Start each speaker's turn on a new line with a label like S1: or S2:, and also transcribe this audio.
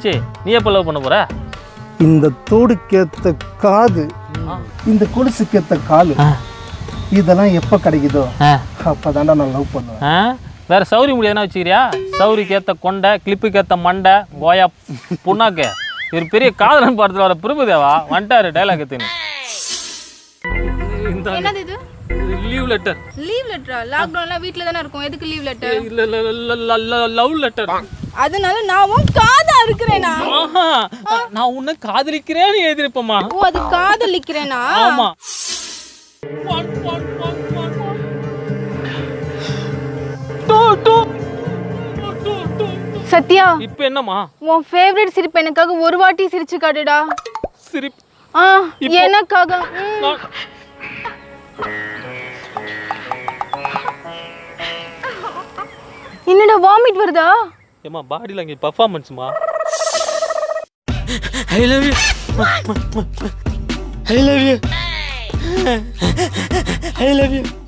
S1: ஆயிடுச்சு நீ எப்போ லவ் பண்ண போற
S2: இந்த தோடுக்கேத்த காது இந்த கொலுசுக்கேத்த காலு இதெல்லாம் எப்போ கிடைக்குதோ அப்பதான்டா நான் லவ் பண்ணுவேன்
S1: ஆ வேற சௌரி முடி எதனா வச்சுக்கிறியா சௌரிக்கு ஏற்ற கொண்டை கிளிப்புக்கு ஏற்ற மண்டை போயா புண்ணாக்கு இவர் பெரிய காதலன் படத்தில் வர பிரபுதேவா வந்துட்டாரு டைலாக் எத்துன்னு இந்த
S3: என்னது இது
S1: லீவ் லெட்டர்
S3: லீவ் லெட்டரா லாக்டவுன்ல வீட்ல தானே இருக்கும் எதுக்கு லீவ் லெட்டர்
S1: இல்ல லவ் லெட்டர்
S3: அதனால நான் உன் காதா இருக்கிறேனா
S1: ஆஹா நான் உன்னை காதலிக்கிறேன்னு எழுதிருப்பேம்மா
S3: ஓ அது காதலிக்கிறேனா
S1: ஆமா
S3: சத்யா
S1: இப்போ என்னம்மா
S3: உன் ஃபேவரட் சிரிப்பு எனக்காக ஒரு வாட்டி சிரிச்சு காட்டுடா
S1: சிரிப்
S3: ஆ எனக்காக ம்.
S1: நான்
S3: என்னடா வாமிட் வருதா
S1: ஏம்மா பாடி லாங்குவேஜ் பர்ஃபார்மன்ஸ்மா I love you I love you I love you